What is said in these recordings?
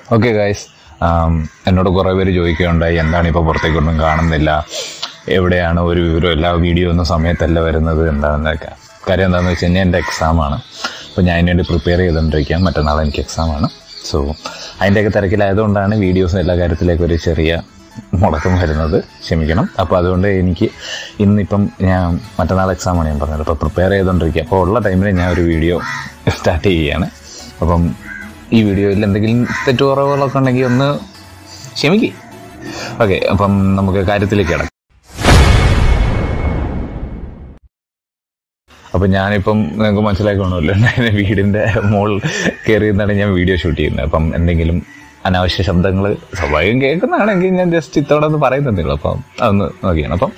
Okay guys എന്നോട് കുറേ പേര് ചോദിക്കുകയുണ്ടായി എന്താണ് ഇപ്പോൾ പുറത്തേക്കൊന്നും കാണുന്നില്ല എവിടെയാണ് ഒരു വിവരം എല്ലാ വീഡിയോ ഒന്നും സമയത്തല്ല വരുന്നത് എന്താണെന്നൊക്കെ കാര്യം എന്താണെന്ന് വെച്ച് കഴിഞ്ഞാൽ എൻ്റെ എക്സാമാണ് അപ്പോൾ ഞാൻ അതിന് വേണ്ടി പ്രിപ്പയർ ചെയ്തുകൊണ്ടിരിക്കുകയാണ് മറ്റന്നാൾ എനിക്ക് എക്സാമാണ് സോ അതിൻ്റെയൊക്കെ തിരക്കിലായതുകൊണ്ടാണ് വീഡിയോസും എല്ലാ കാര്യത്തിലേക്ക് ഒരു ചെറിയ മുടക്കം വരുന്നത് ക്ഷമിക്കണം അപ്പോൾ അതുകൊണ്ട് എനിക്ക് ഇന്നിപ്പം ഞാൻ മറ്റന്നാൾ എക്സാമാണ് ഞാൻ പറഞ്ഞത് അപ്പോൾ പ്രിപ്പയർ ചെയ്തുകൊണ്ടിരിക്കുക അപ്പോൾ ഉള്ള ടൈമിൽ ഞാൻ ഒരു വീഡിയോ സ്റ്റാർട്ട് ചെയ്യുകയാണ് അപ്പം ഈ വീഡിയോയിൽ എന്തെങ്കിലും തെറ്റുകുറവുകളൊക്കെ ഉണ്ടെങ്കിൽ ഒന്ന് ക്ഷമിക്കുക ഓക്കെ അപ്പം നമുക്ക് കാര്യത്തിലേക്ക് കിടക്കാം അപ്പം ഞാനിപ്പം നിങ്ങൾക്ക് മനസ്സിലാക്കണമല്ലോ എൻ്റെ വീടിൻ്റെ മുകളിൽ കയറി നിന്നാണ് ഞാൻ വീഡിയോ ഷൂട്ട് ചെയ്യുന്നത് അപ്പം എന്തെങ്കിലും അനാവശ്യ ശബ്ദങ്ങൾ സ്വാഭാവികം കേൾക്കുന്നതാണെങ്കിൽ ഞാൻ ജസ്റ്റ് ഇത്തവണ ഒന്ന് പറയുന്നതേ ഉള്ളൂ അപ്പം അതൊന്ന് നോക്കിയാണ് അപ്പം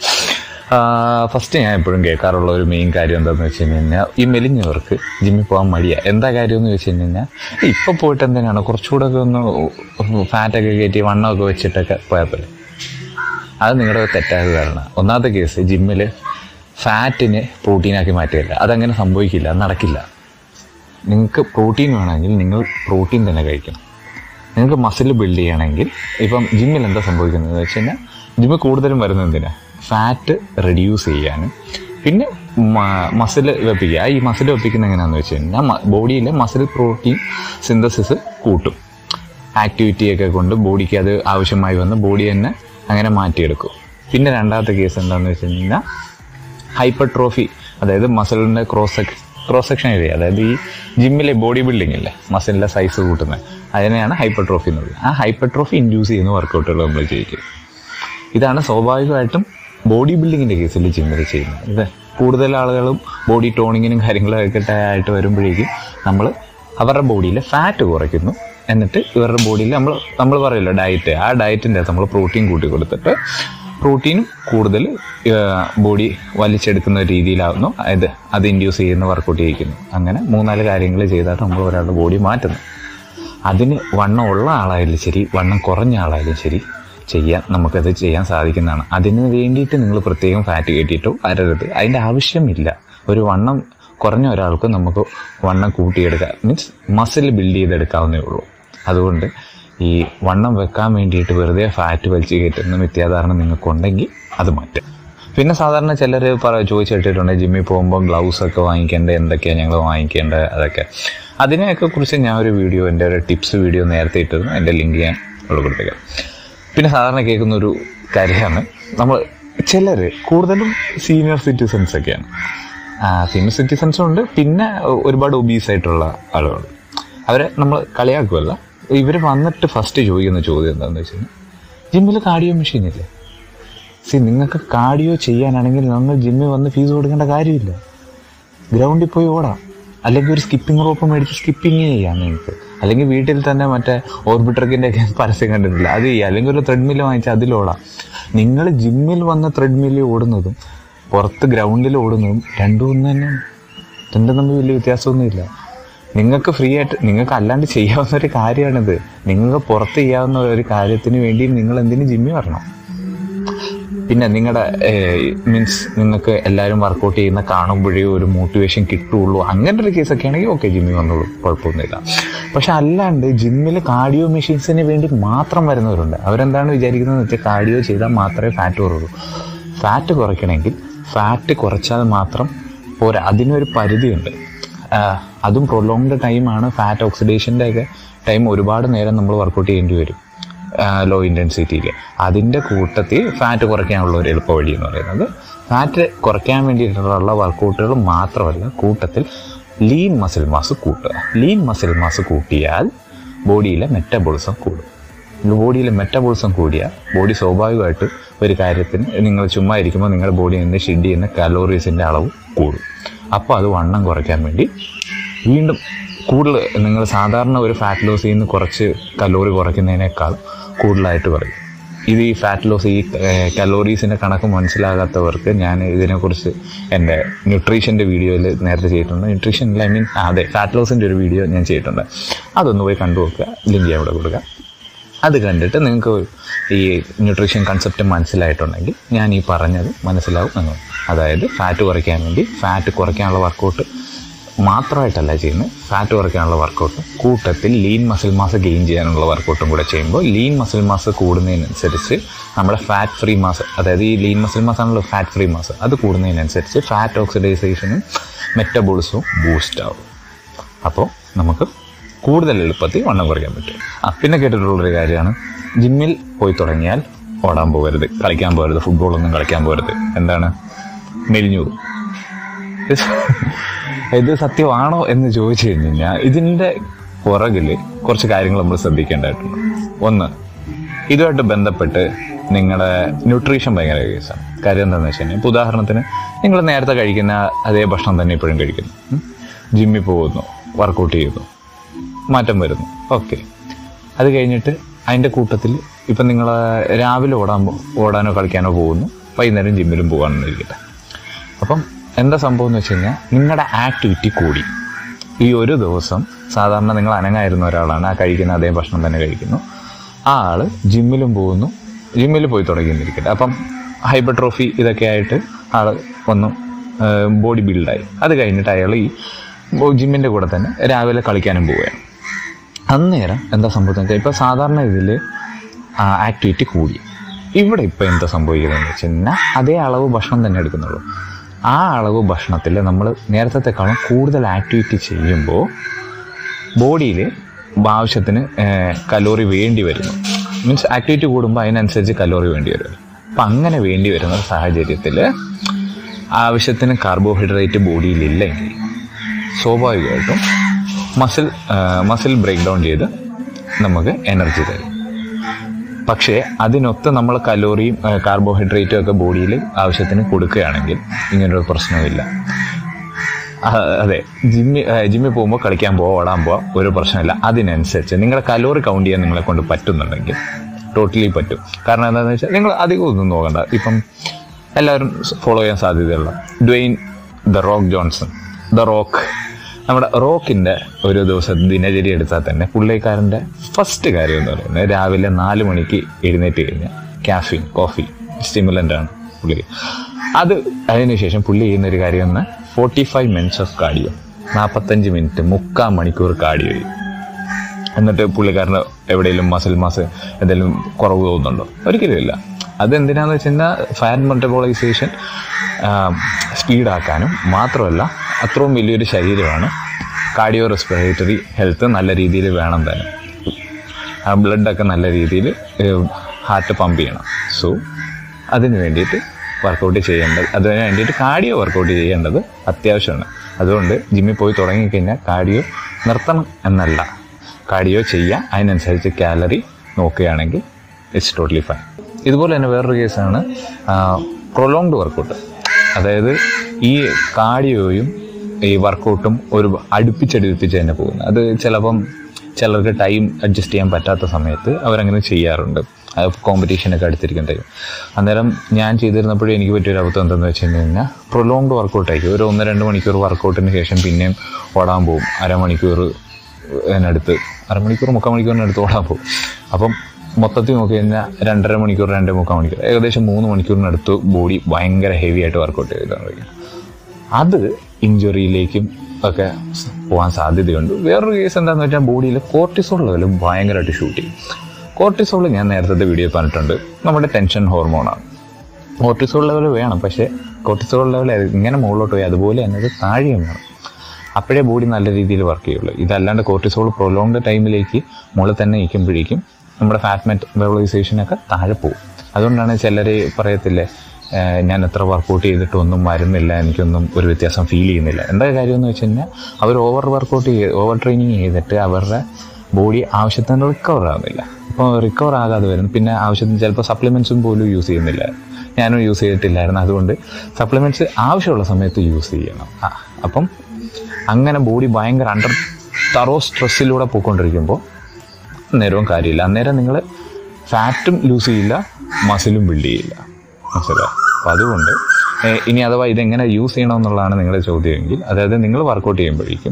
ഫസ്റ്റ് ഞാൻ എപ്പോഴും കേൾക്കാറുള്ള ഒരു മെയിൻ കാര്യം എന്താണെന്ന് വെച്ച് കഴിഞ്ഞാൽ ഈ മെലിഞ്ഞവർക്ക് ജിമ്മിൽ പോകാൻ മടിയാണ് എന്താ കാര്യം എന്ന് വെച്ച് കഴിഞ്ഞാൽ ഇപ്പോൾ പോയിട്ട് എന്തിനാണ് കുറച്ചുകൂടെ ഒക്കെ ഒന്ന് ഫാറ്റൊക്കെ കയറ്റി വണ്ണമൊക്കെ വെച്ചിട്ടൊക്കെ പോയാൽ പോലെ അത് നിങ്ങളുടെ തെറ്റായ ധാരണ ഒന്നാമത്തെ കേസ് ജിമ്മിൽ ഫാറ്റിനെ പ്രോട്ടീനാക്കി മാറ്റുകയില്ല അതങ്ങനെ സംഭവിക്കില്ല അത് നടക്കില്ല നിങ്ങൾക്ക് പ്രോട്ടീൻ വേണമെങ്കിൽ നിങ്ങൾ പ്രോട്ടീൻ തന്നെ കഴിക്കണം നിങ്ങൾക്ക് മസിൽ ബിൽഡ് ചെയ്യണമെങ്കിൽ ഇപ്പം ജിമ്മിൽ എന്താ സംഭവിക്കുന്നത് വെച്ച് കഴിഞ്ഞാൽ ജിമ്മിൽ കൂടുതലും വരുന്നത് എന്തിനാ ഫാറ്റ് റെഡ്യൂസ് ചെയ്യാനും പിന്നെ മസിൽ വെപ്പിക്കുക ഈ മസിൽ വെപ്പിക്കുന്ന എങ്ങനെയാണെന്ന് വെച്ച് കഴിഞ്ഞാൽ ബോഡിയിലെ മസിൽ പ്രോട്ടീൻ സിന്തസിസ് കൂട്ടും ആക്ടിവിറ്റിയൊക്കെ കൊണ്ട് ബോഡിക്ക് അത് ആവശ്യമായി വന്ന് ബോഡി തന്നെ അങ്ങനെ മാറ്റിയെടുക്കും പിന്നെ രണ്ടാമത്തെ കേസ് എന്താണെന്ന് വെച്ച് കഴിഞ്ഞാൽ ഹൈപ്പർട്രോഫി അതായത് മസിലിൻ്റെ ക്രോസ് ക്രോസ് സെക്ഷൻ ഏരിയ അതായത് ഈ ജിമ്മിലെ ബോഡി ബിൽഡിംഗ് ഇല്ലേ മസിലിൻ്റെ സൈസ് കൂട്ടുന്നത് അതിനെയാണ് ഹൈപ്പർട്രോഫി എന്ന് പറയുന്നത് ആ ഹൈപ്പർട്രോഫി ഇൻഡ്യൂസ് ചെയ്യുന്ന വർക്കൗട്ടുകൾ നമ്മൾ ചെയ്യിക്കും ഇതാണ് സ്വാഭാവികമായിട്ടും ബോഡി ബിൽഡിങ്ങിൻ്റെ കേസിൽ ജിമ്മിൽ ചെയ്യുന്നത് ഇത് കൂടുതൽ ആളുകളും ബോഡി ടോണിങ്ങിനും കാര്യങ്ങളൊക്കെ ആയിട്ട് വരുമ്പോഴേക്കും നമ്മൾ അവരുടെ ബോഡിയിലെ ഫാറ്റ് കുറയ്ക്കുന്നു എന്നിട്ട് ഇവരുടെ ബോഡിയിൽ നമ്മൾ നമ്മൾ പറയല്ലോ ഡയറ്റ് ആ ഡയറ്റിൻ്റെ അകത്ത് നമ്മൾ പ്രോട്ടീൻ കൂട്ടി കൊടുത്തിട്ട് പ്രോട്ടീനും കൂടുതൽ ബോഡി വലിച്ചെടുക്കുന്ന രീതിയിലാവുന്നു അത് അത് ഇൻഡ്യൂസ് ചെയ്യുന്ന വർക്കൗട്ട് ചെയ്യിക്കുന്നു അങ്ങനെ മൂന്നാല് കാര്യങ്ങൾ ചെയ്താൽ നമ്മൾ ഒരാളുടെ ബോഡി മാറ്റുന്നു അതിന് വണ്ണം ഉള്ള ആളായാലും ശരി വണ്ണം കുറഞ്ഞ ആളായാലും ശരി ചെയ്യാൻ നമുക്കത് ചെയ്യാൻ സാധിക്കുന്നതാണ് അതിന് വേണ്ടിയിട്ട് നിങ്ങൾ പ്രത്യേകം ഫാറ്റ് കയറ്റിയിട്ടോ അരരുത് അതിൻ്റെ ആവശ്യമില്ല ഒരു വണ്ണം കുറഞ്ഞ ഒരാൾക്ക് നമുക്ക് വണ്ണം കൂട്ടിയെടുക്കാം മീൻസ് മസിൽ ബിൽഡ് ചെയ്തെടുക്കാവുന്നേ ഉള്ളൂ അതുകൊണ്ട് ഈ വണ്ണം വെക്കാൻ വേണ്ടിയിട്ട് വെറുതെ ഫാറ്റ് വലിച്ചു കയറ്റുന്ന മിഥ്യാധാരണ നിങ്ങൾക്കുണ്ടെങ്കിൽ അത് മാറ്റും പിന്നെ സാധാരണ ചിലർ പറ ചോദിച്ചിട്ടിട്ടുണ്ട് ജിമ്മിൽ പോകുമ്പോൾ ഗ്ലൗസ് ഒക്കെ വാങ്ങിക്കേണ്ടത് എന്തൊക്കെയാണ് ഞങ്ങൾ വാങ്ങിക്കേണ്ടത് അതൊക്കെ അതിനെയൊക്കെ കുറിച്ച് ഞാൻ ഒരു വീഡിയോ എൻ്റെ ഒരു ടിപ്സ് വീഡിയോ നേരത്തെ ഇട്ടിരുന്നു എൻ്റെ ലിങ്ക് ഞാൻ ഉൾപ്പെടുത്തേക്കാം പിന്നെ സാധാരണ കേൾക്കുന്ന ഒരു കാര്യമാണ് നമ്മൾ ചിലർ കൂടുതലും സീനിയർ സിറ്റിസൺസ് ഒക്കെയാണ് സീനിയർ സിറ്റിസൺസും ഉണ്ട് പിന്നെ ഒരുപാട് ഒബീസ് ആയിട്ടുള്ള ആളുകളുണ്ട് അവരെ നമ്മൾ കളിയാക്കുമല്ല ഇവർ വന്നിട്ട് ഫസ്റ്റ് ചോദിക്കുന്ന ചോദ്യം എന്താണെന്ന് വെച്ച് കഴിഞ്ഞാൽ ജിമ്മിൽ കാർഡിയോ മെഷീൻ ഇല്ലേ സി നിങ്ങൾക്ക് കാർഡിയോ ചെയ്യാനാണെങ്കിൽ നമ്മൾ ജിമ്മിൽ വന്ന് ഫീസ് കൊടുക്കേണ്ട കാര്യമില്ല ഗ്രൗണ്ടിൽ പോയി ഓടാം അല്ലെങ്കിൽ ഒരു സ്കിപ്പിംഗ് റോപ്പ് മേടിച്ച് സ്കിപ്പിങ് ചെയ്യാം നിങ്ങൾക്ക് അല്ലെങ്കിൽ വീട്ടിൽ തന്നെ മറ്റേ ഓർബിട്രക്കിൻ്റെ ഒക്കെ പരസ്യം കണ്ടിട്ടില്ല അത് ചെയ്യുക അല്ലെങ്കിൽ ഒരു ത്രെഡ്മിൽ വാങ്ങിച്ചാൽ അതിലോടാം നിങ്ങൾ ജിമ്മിൽ വന്ന ത്രെഡ്മില്ലിൽ ഓടുന്നതും പുറത്ത് ഗ്രൗണ്ടിൽ ഓടുന്നതും രണ്ടും ഒന്ന് തന്നെയാണ് രണ്ടും തമ്മിൽ വലിയ വ്യത്യാസമൊന്നുമില്ല നിങ്ങൾക്ക് ഫ്രീ ആയിട്ട് നിങ്ങൾക്ക് അല്ലാണ്ട് ചെയ്യാവുന്ന ഒരു കാര്യമാണിത് നിങ്ങൾക്ക് പുറത്ത് ചെയ്യാവുന്ന ഒരു കാര്യത്തിന് വേണ്ടി നിങ്ങൾ എന്തിനു ജിമ്മിൽ വരണം പിന്നെ നിങ്ങളുടെ മീൻസ് നിങ്ങൾക്ക് എല്ലാവരും വർക്കൗട്ട് ചെയ്യുന്ന കാണുമ്പോഴേ ഒരു മോട്ടിവേഷൻ കിട്ടുള്ളൂ അങ്ങനെ ഒരു കേസൊക്കെ ആണെങ്കിൽ ഓക്കെ ജിമ്മിൽ വന്നോളൂ കുഴപ്പമൊന്നുമില്ല പക്ഷെ അല്ലാണ്ട് ജിമ്മിൽ കാർഡിയോ മെഷീൻസിന് വേണ്ടി മാത്രം വരുന്നവരുണ്ട് അവരെന്താണ് വിചാരിക്കുന്നത് വെച്ചാൽ കാർഡിയോ ചെയ്താൽ മാത്രമേ ഫാറ്റ് കുറയുള്ളൂ ഫാറ്റ് കുറയ്ക്കണമെങ്കിൽ ഫാറ്റ് കുറച്ചാൽ മാത്രം പോരാ അതിനൊരു പരിധിയുണ്ട് അതും പ്രൊലോങ്ഡ് ടൈമാണ് ഫാറ്റ് ഓക്സിഡേഷൻ്റെ ഒക്കെ ടൈം ഒരുപാട് നേരം നമ്മൾ വർക്കൗട്ട് ചെയ്യേണ്ടി വരും ലോ ഇൻറ്റൻസിറ്റിയിൽ അതിൻ്റെ കൂട്ടത്തിൽ ഫാറ്റ് കുറയ്ക്കാനുള്ള ഒരു എളുപ്പ വഴി എന്ന് പറയുന്നത് ഫാറ്റ് കുറയ്ക്കാൻ വേണ്ടിയിട്ടുള്ള വർക്കൗട്ടുകൾ മാത്രമല്ല കൂട്ടത്തിൽ ലീൻ മസിൽ മാസ് കൂട്ടുക ലീൻ മസിൽ മാസ് കൂട്ടിയാൽ ബോഡിയിലെ മെറ്റബോളിസം കൂടും ബോഡിയിലെ മെറ്റബോളിസം കൂടിയാൽ ബോഡി സ്വാഭാവികമായിട്ട് ഒരു കാര്യത്തിന് നിങ്ങൾ ചുമ്മാ ഇരിക്കുമ്പോൾ നിങ്ങളുടെ ബോഡിയിൽ നിന്ന് ഷെഡ് ചെയ്യുന്ന കലോറീസിൻ്റെ അളവ് കൂടും അപ്പോൾ അത് വണ്ണം കുറയ്ക്കാൻ വേണ്ടി വീണ്ടും കൂടുതൽ നിങ്ങൾ സാധാരണ ഒരു ഫാറ്റ് ലോസ് ചെയ്യുന്ന കുറച്ച് കലോറി കുറയ്ക്കുന്നതിനേക്കാൾ കൂടുതലായിട്ട് പറയും ഇത് ഈ ഫാറ്റ് ലോസ് ഈ കലോറീസിൻ്റെ കണക്ക് മനസ്സിലാകാത്തവർക്ക് ഞാൻ ഇതിനെക്കുറിച്ച് എൻ്റെ ന്യൂട്രീഷൻ്റെ വീഡിയോയിൽ നേരത്തെ ചെയ്തിട്ടുണ്ട് ന്യൂട്രീഷൻ ഐ മീൻ അതെ ഫാറ്റ് ലോസിൻ്റെ ഒരു വീഡിയോ ഞാൻ ചെയ്തിട്ടുണ്ട് അതൊന്ന് പോയി കണ്ടു നോക്കുക ലിങ്ക് അവിടെ കൊടുക്കുക അത് കണ്ടിട്ട് നിങ്ങൾക്ക് ഈ ന്യൂട്രീഷൻ കൺസെപ്റ്റ് മനസ്സിലായിട്ടുണ്ടെങ്കിൽ ഞാൻ ഈ പറഞ്ഞത് മനസ്സിലാവും എന്ന് അതായത് ഫാറ്റ് കുറയ്ക്കാൻ വേണ്ടി ഫാറ്റ് കുറയ്ക്കാനുള്ള വർക്കൗട്ട് മാത്രമായിട്ടല്ല ചെയ്യുന്നത് ഫാറ്റ് കുറയ്ക്കാനുള്ള വർക്കൗട്ടും കൂട്ടത്തിൽ ലീൻ മസിൽ മാസ് ഗെയിൻ ചെയ്യാനുള്ള വർക്കൗട്ടും കൂടെ ചെയ്യുമ്പോൾ ലീൻ മസിൽ മാസ് കൂടുന്നതിനനുസരിച്ച് നമ്മുടെ ഫാറ്റ് ഫ്രീ മാസ് അതായത് ഈ ലീൻ മസിൽ മാസ് ആണല്ലോ ഫാറ്റ് ഫ്രീ മാസ് അത് കൂടുന്നതിനനുസരിച്ച് ഫാറ്റ് ഓക്സിഡൈസേഷനും മെറ്റബോളിസവും ബൂസ്റ്റ് ആവും അപ്പോൾ നമുക്ക് കൂടുതൽ എളുപ്പത്തിൽ വണ്ണം കുറയ്ക്കാൻ പറ്റും ആ പിന്നെ കേട്ടിട്ടുള്ളൊരു കാര്യമാണ് ജിമ്മിൽ പോയി തുടങ്ങിയാൽ ഓടാൻ പോകരുത് കളിക്കാൻ പോകരുത് ഫുട്ബോളൊന്നും കളിക്കാൻ പോകരുത് എന്താണ് മെലിഞ്ഞു പോകും. ഇത് സത്യമാണോ എന്ന് ചോദിച്ചു കഴിഞ്ഞ് കഴിഞ്ഞാൽ ഇതിൻ്റെ പുറകിൽ കുറച്ച് കാര്യങ്ങൾ നമ്മൾ ശ്രദ്ധിക്കേണ്ടതായിട്ടുണ്ട് ഒന്ന് ഇതുമായിട്ട് ബന്ധപ്പെട്ട് നിങ്ങളുടെ ന്യൂട്രീഷൻ ഭയങ്കര കേസാണ് കാര്യം എന്താണെന്ന് വെച്ച് കഴിഞ്ഞാൽ ഇപ്പോൾ ഉദാഹരണത്തിന് നിങ്ങൾ നേരത്തെ കഴിക്കുന്ന അതേ ഭക്ഷണം തന്നെ ഇപ്പോഴും കഴിക്കുന്നു ഉം. ജിമ്മിൽ പോകുന്നു വർക്കൗട്ട് ചെയ്യുന്നു മാറ്റം വരുന്നു ഓക്കെ അത് കഴിഞ്ഞിട്ട് അതിൻ്റെ കൂട്ടത്തിൽ ഇപ്പം നിങ്ങൾ രാവിലെ ഓടാൻ പോ- ഓടാനോ കളിക്കാനോ പോകുന്നു വൈകുന്നേരം ജിമ്മിലും പോകാമെന്ന് ഇരിക്കട്ടെ അപ്പം എന്താ സംഭവം എന്ന് വെച്ച് കഴിഞ്ഞാൽ നിങ്ങളുടെ ആക്ടിവിറ്റി കൂടി ഈ ഒരു ദിവസം സാധാരണ നിങ്ങൾ അനങ്ങായിരുന്ന ഒരാളാണ് ആ കഴിക്കുന്ന അതേ ഭക്ഷണം തന്നെ കഴിക്കുന്നു ആ ആള് ജിമ്മിലും പോകുന്നു ജിമ്മിൽ പോയി തുടങ്ങിയിരിക്കട്ടെ അപ്പം ഹൈപ്പർട്രോഫി ഇതൊക്കെ ആയിട്ട് ആള് ഒന്ന് ബോഡി ബിൽഡായി അത് കഴിഞ്ഞിട്ട് അയാൾ ഈ ജിമ്മിൻ്റെ കൂടെ തന്നെ രാവിലെ കളിക്കാനും പോവുകയാണ് അന്നേരം എന്താ സംഭവിക്കുന്നത് ഇപ്പോൾ സാധാരണ ഇതിൽ ആക്ടിവിറ്റി കൂടി ഇവിടെ ഇപ്പോൾ എന്താ സംഭവിക്കുന്നതെന്ന് വെച്ച് കഴിഞ്ഞാൽ അതേ അളവ് ഭക്ഷണം തന്നെ എടുക്കുന്നുള്ളൂ ആ അളവ് ഭക്ഷണത്തിൽ നമ്മൾ നേരത്തെക്കാളും കൂടുതൽ ആക്ടിവിറ്റി ചെയ്യുമ്പോൾ ബോഡിയിൽ ആവശ്യത്തിന് കലോറി വേണ്ടി വരുന്നു മീൻസ് ആക്ടിവിറ്റി കൂടുമ്പോൾ അതിനനുസരിച്ച് കലോറി വേണ്ടി വരും അപ്പം അങ്ങനെ വേണ്ടി വരുന്ന സാഹചര്യത്തിൽ ആവശ്യത്തിന് കാർബോഹൈഡ്രേറ്റ് ബോഡിയിലില്ലെങ്കിൽ സ്വാഭാവികമായിട്ടും മസിൽ മസിൽ ബ്രേക്ക് ഡൗൺ ചെയ്ത് നമുക്ക് എനർജി തരും പക്ഷേ അതിനൊത്ത് നമ്മൾ കലോറിയും കാർബോഹൈഡ്രേറ്റും ഒക്കെ ബോഡിയിൽ ആവശ്യത്തിന് കൊടുക്കുകയാണെങ്കിൽ ഇങ്ങനൊരു പ്രശ്നമില്ല ആ, അതെ ജിമ്മി ജിമ്മിൽ പോകുമ്പോൾ കളിക്കാൻ പോവാ ഓടാൻ പോവാ ഒരു പ്രശ്നമില്ല അതിനനുസരിച്ച് നിങ്ങളുടെ കലോറി കൗണ്ട് ചെയ്യാൻ നിങ്ങളെ കൊണ്ട് പറ്റുന്നുണ്ടെങ്കിൽ ടോട്ടലി പറ്റും കാരണം എന്താണെന്ന് വെച്ചാൽ നിങ്ങൾ അധികം ഒന്നും നോക്കണ്ട ഇപ്പം എല്ലാവരും ഫോളോ ചെയ്യാൻ സാധ്യതയുള്ള Dwayne the Rock Johnson the Rock നമ്മുടെ റോക്കിൻ്റെ ഒരു ദിവസം ദിനചര്യ എടുത്താൽ തന്നെ പുള്ളിക്കാരൻ്റെ ഫസ്റ്റ് കാര്യം എന്ന് പറയുന്നത് രാവിലെ നാല് മണിക്ക് എഴുന്നേറ്റ് കഴിഞ്ഞാൽ കാഫീൻ കോഫി സ്റ്റിമുലൻ്റ് ആണ് പുള്ളി അത് അതിനുശേഷം പുള്ളി ചെയ്യുന്ന ഒരു കാര്യം എന്ന് forty five minutes of cardio നാൽപ്പത്തഞ്ച് മിനിറ്റ് മുക്കാൽ മണിക്കൂർ കാർഡിയോ ചെയ്യും എന്നിട്ട് പുള്ളിക്കാരന് എവിടെയെങ്കിലും മസിൽ മാസ് എന്തെങ്കിലും കുറവ് തോന്നുന്നുണ്ടോ ഒരിക്കലും ഇല്ല അതെന്തിനാന്ന് വെച്ച് കഴിഞ്ഞാൽ ഫാറ്റ് മെറ്റബോളൈസേഷൻ സ്പീഡാക്കാനും മാത്രമല്ല അത്രയും വലിയൊരു ശരീരമാണ് കാർഡിയോ റെസ്പിറേറ്ററി ഹെൽത്ത് നല്ല രീതിയിൽ വേണം തന്നെ ആ ബ്ലഡൊക്കെ നല്ല രീതിയിൽ ഹാർട്ട് പമ്പ് ചെയ്യണം സോ അതിന് വേണ്ടിയിട്ട് വർക്കൗട്ട് ചെയ്യേണ്ടത് അതിന് വേണ്ടിയിട്ട് കാർഡിയോ വർക്കൗട്ട് ചെയ്യേണ്ടത് അത്യാവശ്യമാണ് അതുകൊണ്ട് ജിമ്മിൽ പോയി തുടങ്ങിക്കഴിഞ്ഞാൽ കാർഡിയോ നിർത്തണം എന്നല്ല കാർഡിയോ ചെയ്യുക അതിനനുസരിച്ച് കാലറി നോക്കുകയാണെങ്കിൽ ഇറ്റ്സ് ടോട്ടലി ഫൈൻ ഇതുപോലെ തന്നെ വേറൊരു കേസാണ് പ്രൊലോങ്ഡ് വർക്കൗട്ട് അതായത് ഈ കാർഡിയോയും ഈ വർക്കൗട്ടും ഒരു അടുപ്പിച്ചടുപ്പിച്ച് തന്നെ പോകുന്നത് അത് ചിലപ്പം ചിലർക്ക് ടൈം അഡ്ജസ്റ്റ് ചെയ്യാൻ പറ്റാത്ത സമയത്ത് അവരങ്ങനെ ചെയ്യാറുണ്ട് കോമ്പറ്റീഷനൊക്കെ അടുത്തിരിക്കുന്ന ടൈം അന്നേരം ഞാൻ ചെയ്തിരുന്നപ്പോഴും എനിക്ക് പറ്റിയൊരു അബദ്ധം എന്താണെന്ന് വെച്ച് കഴിഞ്ഞാൽ പ്രൊലോങ്ഡ് വർക്കൗട്ട് ആയിരിക്കും ഒരു ഒന്ന് രണ്ട് മണിക്കൂർ വർക്കൗട്ടിന് ശേഷം പിന്നെയും ഓടാൻ പോകും അരമണിക്കൂർ അതിനടുത്ത് അരമണിക്കൂർ മുക്കാൽ മണിക്കൂറിനടുത്ത് ഓടാൻ പോകും അപ്പം മൊത്തത്തിൽ നോക്കി കഴിഞ്ഞാൽ രണ്ടര മണിക്കൂർ രണ്ട് മുക്കാൽ മണിക്കൂർ ഏകദേശം മൂന്ന് മണിക്കൂറിനടുത്ത് ബോഡി ഭയങ്കര ഹെവി ആയിട്ട് വർക്കൗട്ട് ചെയ്താണ് കഴിയും അത് ഇഞ്ചുറിയിലേക്കും ഒക്കെ പോകാൻ സാധ്യതയുണ്ട് വേറൊരു കേസ് എന്താണെന്ന് വെച്ചാൽ ബോഡിയിൽ കോർട്ടിസോൾ ലെവൽ ഭയങ്കരമായിട്ട് ഷൂട്ട് ചെയ്യും കോർട്ടിസോൾ ഞാൻ നേരത്തെ വീഡിയോ പറഞ്ഞിട്ടുണ്ട് നമ്മുടെ ടെൻഷൻ ഹോർമോണാണ് കോർട്ടിസോൾ ലെവൽ വേണം പക്ഷേ കോർട്ടിസോൾ ലെവൽ ഇങ്ങനെ മുകളിലോട്ട് പോയി അതുപോലെ തന്നെ അത് താഴെയും വേണം അപ്പോഴേ ബോഡി നല്ല രീതിയിൽ വർക്ക് ചെയ്യുള്ളൂ ഇതല്ലാണ്ട് കോർട്ടിസോൾ പ്രൊലോങ്ഡ് ടൈമിലേക്ക് മുകളിൽ തന്നെ നിൽക്കുമ്പോഴേക്കും നമ്മുടെ ഫാറ്റ് മെറ്റബോളൈസേഷനൊക്കെ താഴെ പോകും അതുകൊണ്ടാണ് ചിലർ പറയത്തില്ലേ "ഏഹ് ഞാൻ എത്ര വർക്കൗട്ട് ചെയ്തിട്ടൊന്നും വരുന്നില്ല എനിക്കൊന്നും ഒരു വ്യത്യാസം ഫീൽ ചെയ്യുന്നില്ല എന്താ കാര്യം എന്ന് വെച്ച് കഴിഞ്ഞാൽ അവർ ഓവർ വർക്കൗട്ട് ചെയ്ത് ഓവർ ട്രെയിനിങ് ചെയ്തിട്ട് അവരുടെ ബോഡി ആവശ്യത്തിന് റിക്കവർ ആകുന്നില്ല അപ്പോൾ റിക്കവർ ആകാതെ വരുന്നു പിന്നെ ആവശ്യത്തിന് ചിലപ്പോൾ സപ്ലിമെൻറ്റ്സും പോലും യൂസ് ചെയ്യുന്നില്ല ഞാനും യൂസ് ചെയ്തിട്ടില്ലായിരുന്നു അതുകൊണ്ട് സപ്ലിമെൻറ്റ്സ് ആവശ്യമുള്ള സമയത്ത് യൂസ് ചെയ്യണം ആ, അപ്പം അങ്ങനെ ബോഡി ഭയങ്കര അണ്ടർ തറോ സ്ട്രെസ്സിലൂടെ പോയിക്കൊണ്ടിരിക്കുമ്പോൾ അന്നേരവും കാര്യമില്ല അന്നേരം നിങ്ങൾ ഫാറ്റും ലൂസ് ചെയ്യില്ല മസിലും ബിൽഡ് ചെയ്യില്ല മനസ്സിലായോ അപ്പം അതുകൊണ്ട് ഏഹ്, ഇനി അഥവാ ഇതെങ്ങനെ യൂസ് ചെയ്യണമെന്നുള്ളതാണ് നിങ്ങളുടെ ചോദ്യമെങ്കിൽ അതായത് നിങ്ങൾ വർക്കൗട്ട് ചെയ്യുമ്പോഴേക്കും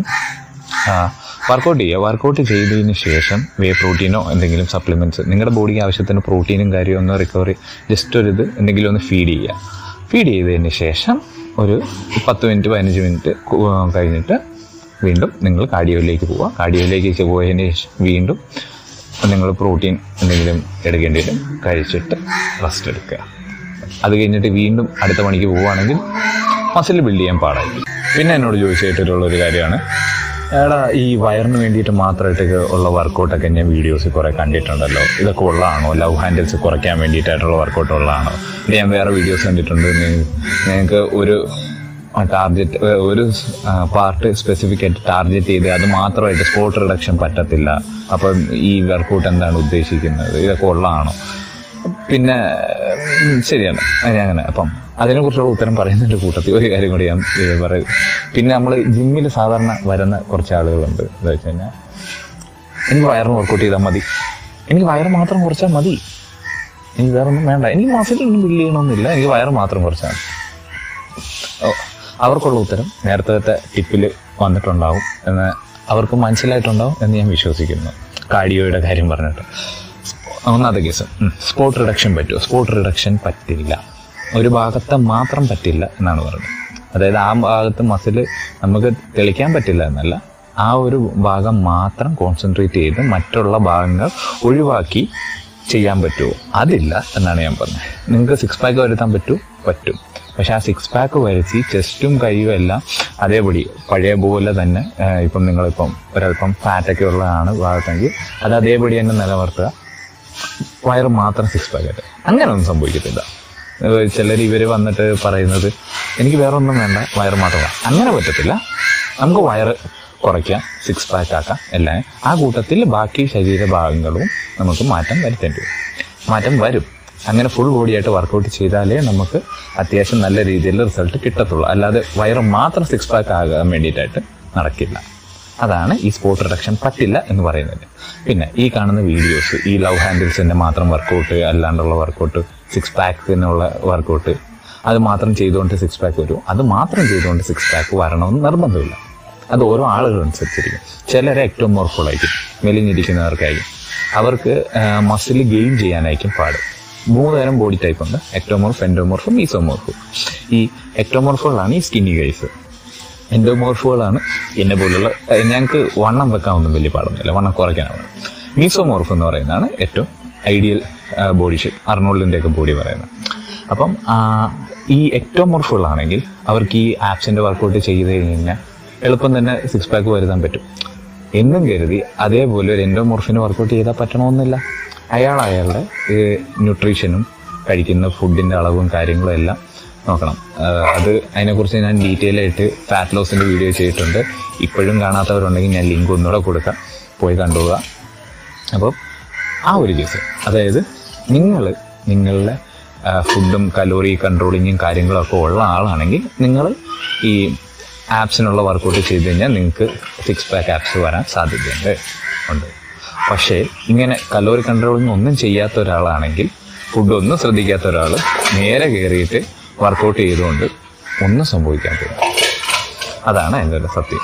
വർക്കൗട്ട് ചെയ്യുക വർക്കൗട്ട് ചെയ്തതിന് ശേഷം വേ പ്രോട്ടീനോ എന്തെങ്കിലും സപ്ലിമെൻറ്റ്സ് നിങ്ങളുടെ ബോഡിക്ക് ആവശ്യത്തിന് പ്രോട്ടീനും കാര്യവും ഒന്ന് റിക്കവറി ജസ്റ്റ് ഒരു ഇത് എന്തെങ്കിലും ഒന്ന് ഫീഡ് ചെയ്യുക ഫീഡ് ചെയ്തതിന് ശേഷം ഒരു പത്ത് മിനിറ്റ് പതിനഞ്ച് മിനിറ്റ് കു- കഴിഞ്ഞിട്ട് വീണ്ടും നിങ്ങൾ കാർഡിയോയിലേക്ക് പോവുക കാർഡിയോയിലേക്ക് പോയതിന് ശേഷം വീണ്ടും നിങ്ങൾ പ്രോട്ടീൻ എന്തെങ്കിലും എടുക്കേണ്ടി വരും കഴിച്ചിട്ട് റെസ്റ്റ് എടുക്കുക അത് കഴിഞ്ഞിട്ട് വീണ്ടും അടുത്ത പണിക്ക് പോവുകയാണെങ്കിൽ മസിൽ ബിൽഡ് ചെയ്യാൻ പാടായിരിക്കും പിന്നെ എന്നോട് ചോദിച്ചിട്ടുള്ള ഒരു കാര്യമാണ് എടാ ഈ വയറിന് വേണ്ടിയിട്ട് മാത്രമായിട്ട് ഉള്ള വർക്കൗട്ടൊക്കെ ഞാൻ വീഡിയോസ് കുറേ കണ്ടിട്ടുണ്ടല്ലോ ഇതൊക്കെ ഉള്ളതാണോ ലവ് ഹാൻഡിൽസ് കുറയ്ക്കാൻ വേണ്ടിയിട്ടായിട്ടുള്ള വർക്കൗട്ട് ഉള്ളതാണോ ഇത് ഞാൻ വേറെ വീഡിയോസ് കണ്ടിട്ടുണ്ട് നിങ്ങൾക്ക് ഒരു ടാർഗറ്റ് ഒരു പാർട്ട് സ്പെസിഫിക് ആയിട്ട് ടാർഗറ്റ് ചെയ്ത് അത് മാത്രമായിട്ട് സ്പോട്ട് റിഡക്ഷൻ പറ്റത്തില്ല അപ്പം ഈ വർക്കൗട്ട് എന്താണ് ഉദ്ദേശിക്കുന്നത് ഇതൊക്കെ ഉള്ളതാണോ പിന്നെ ഉം, ശരിയാണ് അങ്ങനെ അങ്ങനെ അപ്പം അതിനെക്കുറിച്ചുള്ള ഉത്തരം പറയുന്നതിൻ്റെ കൂട്ടത്തിൽ ഒരു കാര്യം കൂടി ഞാൻ ഏ, പറയും പിന്നെ നമ്മൾ ജിമ്മിൽ സാധാരണ വരുന്ന കുറച്ച് ആളുകളുണ്ട് എന്താ വെച്ച് കഴിഞ്ഞാൽ എനിക്ക് വയറിന് വർക്കൗട്ട് ചെയ്താൽ മതി എനിക്ക് വയറ് മാത്രം കുറച്ചാൽ മതി എനിക്ക് വേറെ ഒന്നും വേണ്ട എനിക്ക് മസിലൊന്നും ബില്ല് ചെയ്യണമെന്നില്ല എനിക്ക് വയറ് മാത്രം കുറച്ചാൽ മതി ഓ, അവർക്കുള്ള ഉത്തരം നേരത്തെ ടിപ്പിൽ വന്നിട്ടുണ്ടാവും എന്ന് അവർക്ക് മനസ്സിലായിട്ടുണ്ടാവും എന്ന് ഞാൻ വിശ്വസിക്കുന്നു കാർഡിയോയുടെ കാര്യം പറഞ്ഞിട്ട് ഒന്നാമത്തെ കേസ് സ്പോട്ട് റിഡക്ഷൻ പറ്റുമോ സ്പോട്ട് റിഡക്ഷൻ പറ്റില്ല ഒരു ഭാഗത്തെ മാത്രം പറ്റില്ല എന്നാണ് പറയുന്നത് അതായത് ആ ഭാഗത്ത് മസിൽ നമുക്ക് തെളിക്കാൻ പറ്റില്ല എന്നല്ല ആ ഒരു ഭാഗം മാത്രം കോൺസെൻട്രേറ്റ് ചെയ്ത് മറ്റുള്ള ഭാഗങ്ങൾ ഒഴിവാക്കി ചെയ്യാൻ പറ്റുമോ അതില്ല എന്നാണ് ഞാൻ പറഞ്ഞത് നിങ്ങൾക്ക് സിക്സ് പാക്ക് വരുത്താൻ പറ്റൂ പറ്റും പക്ഷെ ആ സിക്സ് പാക്ക് വരുത്തി ചെസ്റ്റും കൈയും എല്ലാം അതേപടി പഴയ പോലെ തന്നെ ആ, ഇപ്പം നിങ്ങളിപ്പം ഒരല്പം ഫാറ്റൊക്കെ ഉള്ളതാണ് ഭാഗത്തെങ്കിൽ അത് അതേപടി തന്നെ നിലനിർത്തുക വയറ് മാത്രം സിക്സ് പാക്ക് ആയിട്ട് അങ്ങനെ ഒന്നും സംഭവിക്കത്തില്ല ചിലർ ഇവർ വന്നിട്ട് പറയുന്നത് എനിക്ക് വേറെ ഒന്നും വേണ്ട വയറ് മാത്രം വേണം." അങ്ങനെ പറ്റത്തില്ല നമുക്ക് വയറ് കുറയ്ക്കാം സിക്സ് പാക്ക് ആക്കാം എല്ലാം ആ കൂട്ടത്തിൽ ബാക്കി ശരീരഭാഗങ്ങളും നമുക്ക് മാറ്റം വരുത്തേണ്ടി വരും മാറ്റം വരും അങ്ങനെ ഫുൾ ബോഡിയായിട്ട് വർക്കൗട്ട് ചെയ്താലേ നമുക്ക് അത്യാവശ്യം നല്ല രീതിയിൽ റിസൾട്ട് കിട്ടത്തുള്ളൂ അല്ലാതെ വയറ് മാത്രം സിക്സ് പാക്ക് ആകാൻ വേണ്ടിയിട്ടായിട്ട് നടക്കില്ല അതാണ് ഈ സ്പോട്ട് റിഡക്ഷൻ പറ്റില്ല എന്ന് പറയുന്നത് പിന്നെ ഈ കാണുന്ന വീഡിയോസ് ഈ ലവ് ഹാൻഡിൽസിന്റെ മാത്രം വർക്കൗട്ട് അല്ലാണ്ടുള്ള വർക്കൗട്ട് സിക്സ് പാക്കിനുള്ള വർക്കൗട്ട് അത് മാത്രം ചെയ്തുകൊണ്ട് സിക്സ് പാക്ക് വരും അത് മാത്രം ചെയ്തുകൊണ്ട് സിക്സ് പാക്ക് വരണമെന്ന് നിർബന്ധമില്ല അത് ഓരോ ആളുകളനുസരിച്ചിരിക്കും ചിലരെ എക്ടോമോർഫുകളായിരിക്കും മെലിഞ്ഞിരിക്കുന്നവർക്കായിരിക്കും അവർക്ക് മസിൽ ഗെയിൻ ചെയ്യാനായിരിക്കും പാട് മൂന്ന് തരം ബോഡി ടൈപ്പ് ഉണ്ട് എക്ടോമോർഫ് എൻഡോമോർഫ് മീസോമോർഫ് ഈ എക്ടോമോർഫുകളാണ് ഈ സ്കിന്നി ഗൈസ് എൻഡോമോർഫുകളാണ് എന്നെ പോലുള്ള ഏഹ് ഞങ്ങൾക്ക് വണ്ണം വെക്കാനൊന്നും വലിയ പാടൊന്നുമില്ല വണ്ണം കുറയ്ക്കാനാണ് മീസോമോർഫ് എന്ന് പറയുന്നതാണ് ഏറ്റവും ഐഡിയൽ ബോഡി ഷേപ്പ് അർണോൾഡിൻ്റെ ഒക്കെ ബോഡി പറയുന്നത് അപ്പം ആ, ഈ എക്ടോമോർഫുകളാണെങ്കിൽ അവർക്ക് ഈ ആപ്സിന്റെ വർക്കൗട്ട് ചെയ്ത് കഴിഞ്ഞാൽ എളുപ്പം തന്നെ സിക്സ് പാക്ക് വരുത്താൻ പറ്റും എന്നും കരുതി അതേപോലെ ഒരു എൻഡോമോർഫിന് വർക്കൗട്ട് ചെയ്താൽ പറ്റണമെന്നില്ല അയാൾ അയാളുടെ ന്യൂട്രീഷനും കഴിക്കുന്ന ഫുഡിന്റെ അളവും കാര്യങ്ങളും എല്ലാം നോക്കണം ആഹ് അത് അതിനെക്കുറിച്ച് ഞാൻ ഡീറ്റെയിൽ ആയിട്ട് ഫാറ്റ് ലോസിന്റെ വീഡിയോ ചെയ്തിട്ടുണ്ട് ഇപ്പോഴും കാണാത്തവരുണ്ടെങ്കിൽ ഞാൻ ലിങ്ക് ഒന്നുകൂടെ കൊടുക്കാം പോയി കണ്ടുപോകുക അപ്പോൾ ആ ഒരു കേസ് അതായത് നിങ്ങൾ നിങ്ങളുടെ ഫുഡും കലോറി കൺട്രോളിങ്ങും കാര്യങ്ങളൊക്കെ ഉള്ള ആളാണെങ്കിൽ നിങ്ങൾ ഈ ആപ്സിനുള്ള വർക്കൗട്ട് ചെയ്ത് കഴിഞ്ഞാൽ നിങ്ങൾക്ക് സിക്സ് പാക്ക് ആപ്സ് വരാൻ സാധ്യതയുണ്ട് ഉണ്ട് പക്ഷേ ഇങ്ങനെ കലോറി കൺട്രോളിങ് ഒന്നും ചെയ്യാത്ത ഒരാളാണെങ്കിൽ ഫുഡ് ഒന്നും ശ്രദ്ധിക്കാത്ത ഒരാൾ നേരെ കയറിയിട്ട് വർക്കൗട്ട് ചെയ്തുകൊണ്ട് ഒന്നും സംഭവിക്കാൻ പറ്റില്ല അതാണ് എൻ്റെ ഒരു സത്യം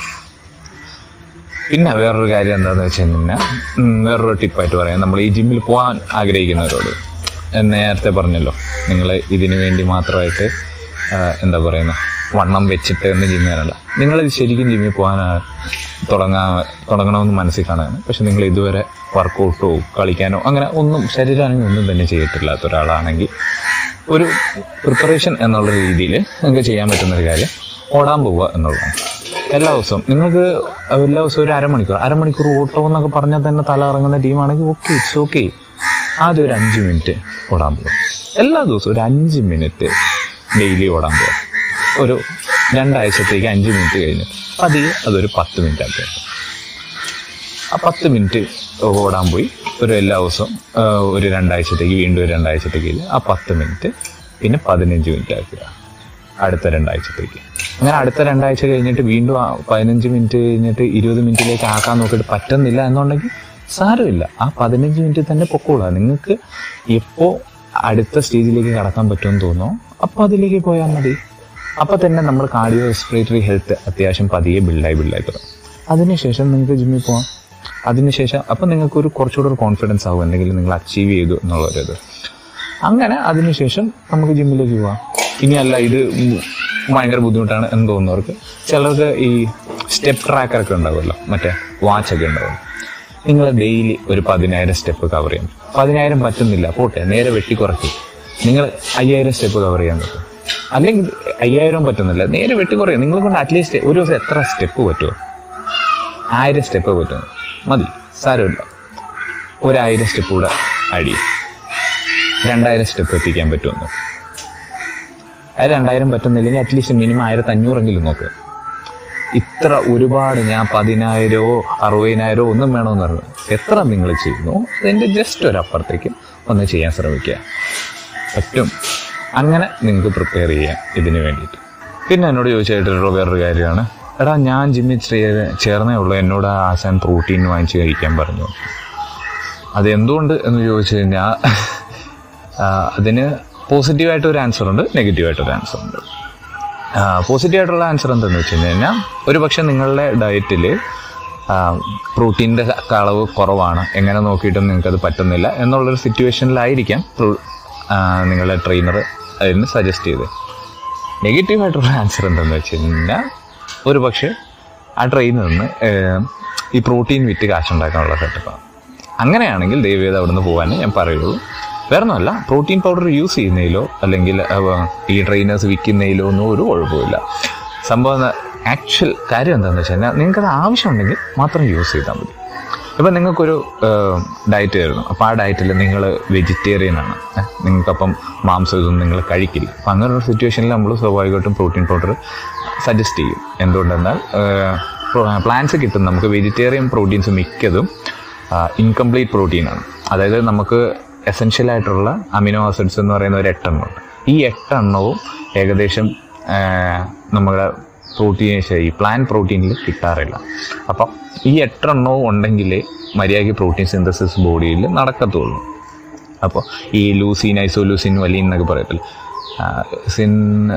പിന്നെ വേറൊരു കാര്യം എന്താണെന്ന് വെച്ച് കഴിഞ്ഞാൽ ഉം, വേറൊരു ടിപ്പായിട്ട് പറയാം നമ്മൾ ഈ ജിമ്മിൽ പോകാൻ ആഗ്രഹിക്കുന്നവരോട് ഞാൻ നേരത്തെ പറഞ്ഞല്ലോ നിങ്ങൾ ഇതിനു വേണ്ടി മാത്രമായിട്ട് ആ, എന്താ പറയുന്നത് വണ്ണം വെച്ചിട്ട് എന്ന് ജിമ്മിൽ വരണ്ട നിങ്ങൾ ശരിക്കും ജിമ്മിൽ പോകാൻ തുടങ്ങാൻ തുടങ്ങണമെന്ന് മനസ്സിൽ കാണുകയാണ് പക്ഷെ നിങ്ങൾ ഇതുവരെ വർക്കൗട്ടോ കളിക്കാനോ അങ്ങനെ ഒന്നും ശരീരമാണെങ്കിൽ ഒന്നും തന്നെ ചെയ്തിട്ടില്ലാത്ത ഒരാളാണെങ്കിൽ ഒരു പ്രിപ്പറേഷൻ എന്നുള്ള രീതിയിൽ നിങ്ങൾക്ക് ചെയ്യാൻ പറ്റുന്ന ഒരു കാര്യം ഓടാൻ പോവുക എന്നുള്ളതാണ് എല്ലാ ദിവസവും നിങ്ങൾക്ക് എല്ലാ ദിവസവും ഒരു അരമണിക്കൂർ അരമണിക്കൂർ ഓട്ടം എന്നൊക്കെ പറഞ്ഞാൽ തന്നെ തല ഇറങ്ങുന്ന ടീമാണെങ്കിൽ ഓക്കെ ഇറ്റ്സ് ഓക്കെ ആദ്യം ഒരു അഞ്ച് മിനിറ്റ് ഓടാൻ പോകും എല്ലാ ദിവസവും ഒരു അഞ്ച് മിനിറ്റ് ഡെയിലി ഓടാൻ പോകും ഒരു രണ്ടാഴ്ചത്തേക്ക് അഞ്ച് മിനിറ്റ് കഴിഞ്ഞ് പതിയെ അതൊരു പത്ത് മിനിറ്റ് ആക്കുക ആ പത്ത് മിനിറ്റ് ഓടാൻ പോയി ഒരു എല്ലാ ദിവസവും ആ, ഒരു രണ്ടാഴ്ചത്തേക്ക് വീണ്ടും ഒരു രണ്ടാഴ്ചത്തേക്ക് ആ പത്ത് മിനിറ്റ് പിന്നെ പതിനഞ്ച് മിനിറ്റ് ആക്കുക അടുത്ത രണ്ടാഴ്ചത്തേക്ക് അങ്ങനെ അടുത്ത രണ്ടാഴ്ച കഴിഞ്ഞിട്ട് വീണ്ടും ആ പതിനഞ്ച് മിനിറ്റ് കഴിഞ്ഞിട്ട് ഇരുപത് മിനിറ്റിലേക്ക് ആക്കാൻ നോക്കിയിട്ട് പറ്റുന്നില്ല എന്നുണ്ടെങ്കിൽ സാരമില്ല ആ പതിനഞ്ച് മിനിറ്റ് തന്നെ പൊക്കോളുക നിങ്ങൾക്ക് എപ്പോൾ അടുത്ത സ്റ്റേജിലേക്ക് കടക്കാൻ പറ്റുമെന്ന് തോന്നുന്നു അപ്പോൾ അതിലേക്ക് പോയാൽ മതി അപ്പോൾ തന്നെ നമ്മൾ കാർഡിയോ റെസ്പിറേറ്ററി ഹെൽത്ത് അത്യാവശ്യം പതിയെ ബിൽഡായി ബിൽഡായി തുടങ്ങും അതിനുശേഷം നിങ്ങൾക്ക് ജിമ്മിൽ പോകാം അതിനുശേഷം അപ്പം നിങ്ങൾക്ക് ഒരു കുറച്ചുകൂടെ ഒരു കോൺഫിഡൻസ് ആവും എന്തെങ്കിലും നിങ്ങൾ അച്ചീവ് ചെയ്തു എന്നുള്ളൊരിത് അങ്ങനെ അതിനുശേഷം നമുക്ക് ജിമ്മിലേക്ക് പോവാം ഇനിയല്ല ഇത് ഭയങ്കര ബുദ്ധിമുട്ടാണ് എന്ന് തോന്നുന്നവർക്ക് ചിലർക്ക് ഈ സ്റ്റെപ്പ് ട്രാക്കറൊക്കെ ഉണ്ടാവുമല്ലോ മറ്റേ വാച്ചൊക്കെ ഉണ്ടാവും നിങ്ങൾ ഡെയിലി ഒരു പതിനായിരം സ്റ്റെപ്പ് കവർ ചെയ്യണം പതിനായിരം പറ്റുന്നില്ല പോട്ടെ നേരെ വെട്ടി കുറയ്ക്കും നിങ്ങൾ അയ്യായിരം സ്റ്റെപ്പ് കവർ ചെയ്യാൻ പറ്റും അല്ലെങ്കിൽ അയ്യായിരം പറ്റുന്നില്ല നേരെ വെട്ടി കുറയും നിങ്ങളെ കൊണ്ട് അറ്റ്ലീസ്റ്റ് ഒരു ദിവസം എത്ര സ്റ്റെപ്പ് പറ്റുമോ ആയിരം സ്റ്റെപ്പ് പറ്റും മതി സാരമില്ല ഒരായിരം സ്റ്റെപ്പ് കൂടെ അടി രണ്ടായിരം സ്റ്റെപ്പ് എത്തിക്കാൻ പറ്റുമെന്ന് അത് രണ്ടായിരം പറ്റുന്നില്ലെങ്കിൽ അറ്റ്ലീസ്റ്റ് മിനിമം ആയിരത്തി അഞ്ഞൂറെങ്കിലും നോക്ക് ഇത്ര ഒരുപാട് ഞാൻ പതിനായിരമോ അറുപതിനായിരമോ ഒന്നും വേണമെന്ന് പറഞ്ഞു എത്ര നിങ്ങൾ ചെയ്യുന്നു അതിൻ്റെ ജസ്റ്റ് ഒരു അപ്പുറത്തേക്ക് ഒന്ന് ചെയ്യാൻ ശ്രമിക്കുക പറ്റും അങ്ങനെ നിങ്ങൾക്ക് പ്രിപ്പയർ ചെയ്യാം ഇതിന് വേണ്ടിയിട്ട് പിന്നെ എന്നോട് ചോദിച്ചായിട്ടുള്ള വേറൊരു കാര്യമാണ് എടാ ഞാൻ ജിമ്മിൽ ചേ- ചേർന്നേ ഉള്ളൂ എന്നോട് ആ ആശാൻ പ്രോട്ടീൻ വാങ്ങിച്ച് കഴിക്കാൻ പറഞ്ഞു അത് എന്തുകൊണ്ട് എന്ന് ചോദിച്ചു കഴിഞ്ഞാൽ ആ, അതിന് പോസിറ്റീവായിട്ട് ഒരു ആൻസർ ഉണ്ട് നെഗറ്റീവായിട്ട് ഒരു ആൻസർ ഉണ്ട് പോസിറ്റീവായിട്ടുള്ള ആൻസർ എന്താണെന്ന് വെച്ച് കഴിഞ്ഞാൽ ഒരു പക്ഷെ നിങ്ങളുടെ ഡയറ്റിൽ പ്രോട്ടീൻ്റെ അളവ് കുറവാണ് എങ്ങനെ നോക്കിയിട്ടും നിങ്ങൾക്കത് പറ്റുന്നില്ല എന്നുള്ളൊരു സിറ്റുവേഷനിലായിരിക്കാം പ്രോ- ആ, നിങ്ങളുടെ ട്രെയിനർ അതിന് സജസ്റ്റ് ചെയ്ത് നെഗറ്റീവായിട്ടുള്ള ആൻസർ എന്താണെന്ന് വെച്ച് കഴിഞ്ഞാൽ ഒരു പക്ഷേ ആ ട്രെയിനറിന് ഈ പ്രോട്ടീൻ വിറ്റ് കാശുണ്ടാക്കാനുള്ള സെറ്റപ്പാണ് അങ്ങനെയാണെങ്കിൽ ദയവേത് അവിടെ നിന്ന് പോകാനേ ഞാൻ പറയുള്ളൂ വേറെ ഒന്നുമല്ല പ്രോട്ടീൻ പൗഡർ യൂസ് ചെയ്യുന്നതിലോ അല്ലെങ്കിൽ അവ, ഈ ട്രെയിനേഴ്സ് വിൽക്കുന്നതിലോ ഒന്നും ഒരു കുഴപ്പമില്ല സംഭവം ആക്ച്വൽ കാര്യം എന്താണെന്ന് വെച്ച് കഴിഞ്ഞാൽ നിങ്ങൾക്കത് ആവശ്യമുണ്ടെങ്കിൽ മാത്രം യൂസ് ചെയ്താൽ മതി ഇപ്പം നിങ്ങൾക്കൊരു ഡയറ്റ് ആയിരുന്നു അപ്പോൾ ആ ഡയറ്റിൽ നിങ്ങൾ വെജിറ്റേറിയൻ ആണ് ഏ, നിങ്ങൾക്കപ്പം മാംസം ഇതൊന്നും നിങ്ങൾ കഴിക്കില്ല അപ്പം അങ്ങനെ ഒരു സിറ്റുവേഷനിൽ നമ്മൾ സ്വാഭാവികമായിട്ടും പ്രോട്ടീൻ പൗഡർ സജസ്റ്റ് ചെയ്യും എന്തുകൊണ്ടെന്നാൽ പ്ലാന്റ്സ് കിട്ടും നമുക്ക് വെജിറ്റേറിയൻ പ്രോട്ടീൻസ് മിക്കതും ഇൻകംപ്ലീറ്റ് പ്രോട്ടീനാണ് അതായത് നമുക്ക് എസെൻഷ്യൽ ആയിട്ടുള്ള അമിനോ ആസിഡ്സ് എന്ന് പറയുന്ന ഒരു എട്ടെണ്ണമുണ്ട് ഈ എട്ടെണ്ണവും ഏകദേശം ആ, നമ്മുടെ പ്രോട്ടീൻ ഈ പ്ലാൻ പ്രോട്ടീനിൽ കിട്ടാറില്ല അപ്പം ഈ എട്ടെണ്ണവും ഉണ്ടെങ്കിലേ മര്യാദയ്ക്ക് പ്രോട്ടീൻ സിന്തസിസ് ബോഡിയിൽ നടക്കത്തുള്ളൂ അപ്പോൾ ഈ ലൂസിൻ ഐസോലൂസിൻ വലിൻ എന്നൊക്കെ പറയത്തില്ല ആ, സിൻ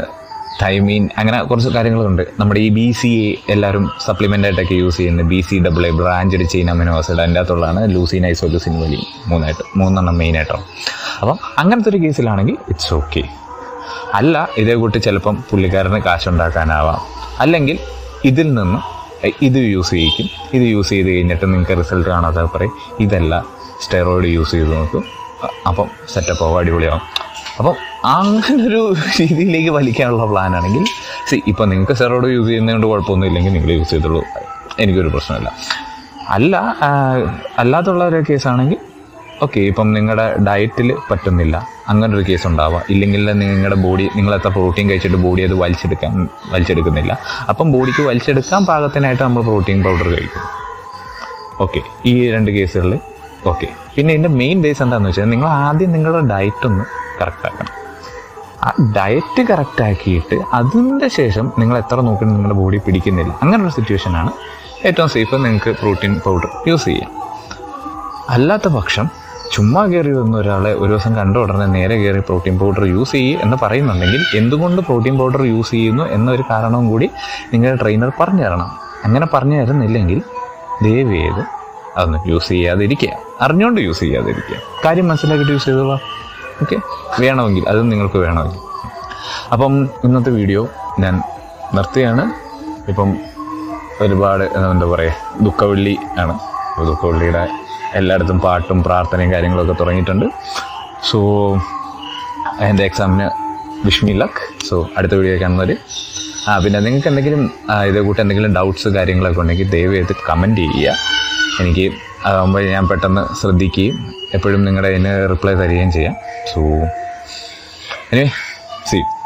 തൈമീൻ അങ്ങനെ കുറച്ച് കാര്യങ്ങളുണ്ട് നമ്മുടെ ഈ ബി സി എ എല്ലാവരും സപ്ലിമെൻ്റ് ആയിട്ടൊക്കെ യൂസ് ചെയ്യുന്ന B C double A branched chain amino acid അതിൻ്റെ അകത്തുള്ളതാണ് ലൂസിൻ ഐസോലൂസിൻ വലിൻ മൂന്നായിട്ട് മൂന്നെണ്ണം മെയിനായിട്ടാണ് അപ്പം അങ്ങനത്തെ ഒരു കേസിലാണെങ്കിൽ ഇറ്റ്സ് ഓക്കെ അല്ല ഇതേ കൂട്ടി ചിലപ്പം പുള്ളിക്കാരന് കാശുണ്ടാക്കാനാവാം അല്ലെങ്കിൽ ഇതിൽ നിന്ന് ഇത് യൂസ് ചെയ്യിക്കും ഇത് യൂസ് ചെയ്ത് കഴിഞ്ഞിട്ട് നിങ്ങൾക്ക് റിസൾട്ട് കാണാതെ പറയും ഇതല്ല സ്റ്റെറോയിഡ് യൂസ് ചെയ്ത് നോക്കും അ- അപ്പം സെറ്റപ്പ് ആവും അടിപൊളിയാവും അപ്പം അങ്ങനെ ഒരു രീതിയിലേക്ക് വലിക്കാനുള്ള പ്ലാൻ ആണെങ്കിൽ സി ഇപ്പം നിങ്ങൾക്ക് സ്റ്റെറോയിഡ് യൂസ് ചെയ്യുന്നതുകൊണ്ട് കുഴപ്പമൊന്നും ഇല്ലെങ്കിൽ നിങ്ങൾ യൂസ് ചെയ്തോളൂ എനിക്കൊരു പ്രശ്നമില്ല അല്ല ആ, അല്ലാത്തുള്ള ഒരു കേസാണെങ്കിൽ ഓക്കെ ഇപ്പം നിങ്ങളുടെ ഡയറ്റിൽ പറ്റുന്നില്ല അങ്ങനെ ഒരു കേസ് ഉണ്ടാവുക ഇല്ലെങ്കിൽ നിങ്ങളുടെ ബോഡി നിങ്ങൾ എത്ര പ്രോട്ടീൻ കഴിച്ചിട്ട് ബോഡി അത് വലിച്ചെടുക്കാൻ വലിച്ചെടുക്കുന്നില്ല അപ്പം ബോഡിക്ക് വലിച്ചെടുക്കാൻ പാകത്തിനായിട്ട് നമ്മൾ പ്രോട്ടീൻ പൗഡർ കഴിക്കും ഓക്കെ ഈ രണ്ട് കേസുകളിൽ ഓക്കെ പിന്നെ ഇതിൻ്റെ മെയിൻ ബേസ് എന്താണെന്ന് വെച്ചാൽ നിങ്ങൾ ആദ്യം നിങ്ങളുടെ ഡയറ്റ് ഒന്ന് കറക്റ്റ് ആക്കണം ആ ഡയറ്റ് കറക്റ്റ് ആക്കിയിട്ട് അതിൻ്റെ ശേഷം നിങ്ങൾ എത്ര നോക്കി നിങ്ങളുടെ ബോഡി പിടിക്കുന്നില്ല അങ്ങനെ ഒരു സിറ്റുവേഷനാണ് ഏറ്റവും സേഫ് നിങ്ങൾക്ക് പ്രോട്ടീൻ പൗഡർ യൂസ് ചെയ്യാം അല്ലാത്ത പക്ഷം ചുമ്മാ കയറി വന്ന ഒരാളെ ഒരു ദിവസം കണ്ട ഉടനെ നേരെ കയറി പ്രോട്ടീൻ പൗഡർ യൂസ് ചെയ്യ് എന്ന് പറയുന്നുണ്ടെങ്കിൽ എന്തുകൊണ്ട് പ്രോട്ടീൻ പൗഡർ യൂസ് ചെയ്യുന്നു എന്നൊരു കാരണവും കൂടി നിങ്ങളുടെ ട്രെയിനർ പറഞ്ഞു തരണം അങ്ങനെ പറഞ്ഞു തരുന്നില്ലെങ്കിൽ ദയവ് ചെയ്ത് അതൊന്ന് യൂസ് ചെയ്യാതിരിക്കുക അറിഞ്ഞുകൊണ്ട് യൂസ് ചെയ്യാതിരിക്കുക കാര്യം മനസ്സിലാക്കിയിട്ട് യൂസ് ചെയ്തോളാം ഓക്കെ വേണമെങ്കിൽ അത് നിങ്ങൾക്ക് വേണമെങ്കിൽ അപ്പം ഇന്നത്തെ വീഡിയോ ഞാൻ നിർത്തുകയാണ് ഇപ്പം ഒരുപാട് എന്താ പറയുക ദുഃഖവെള്ളി ആണ് അപ്പോൾ ദുഃഖവെള്ളിയുടെ എല്ലായിടത്തും പാട്ടും പ്രാർത്ഥനയും കാര്യങ്ങളൊക്കെ തുടങ്ങിയിട്ടുണ്ട് സോ എൻ്റെ എക്സാമിന് വിഷ് മീ ലക്ക് സോ അടുത്ത വീഡിയോ കാണുന്നവർ ആ പിന്നെ നിങ്ങൾക്ക് എന്തെങ്കിലും ആ, ഇതേ കൂട്ട് എന്തെങ്കിലും ഡൗട്ട്സ് കാര്യങ്ങളൊക്കെ ഉണ്ടെങ്കിൽ ദയവ് ചെയ്ത് കമൻറ്റ് ചെയ്യുക എനിക്ക് അതാകുമ്പോൾ ഞാൻ പെട്ടെന്ന് ശ്രദ്ധിക്കുകയും എപ്പോഴും നിങ്ങളുടെ അതിന് റിപ്ലൈ തരികയും ചെയ്യാം സോ എനിവേ സി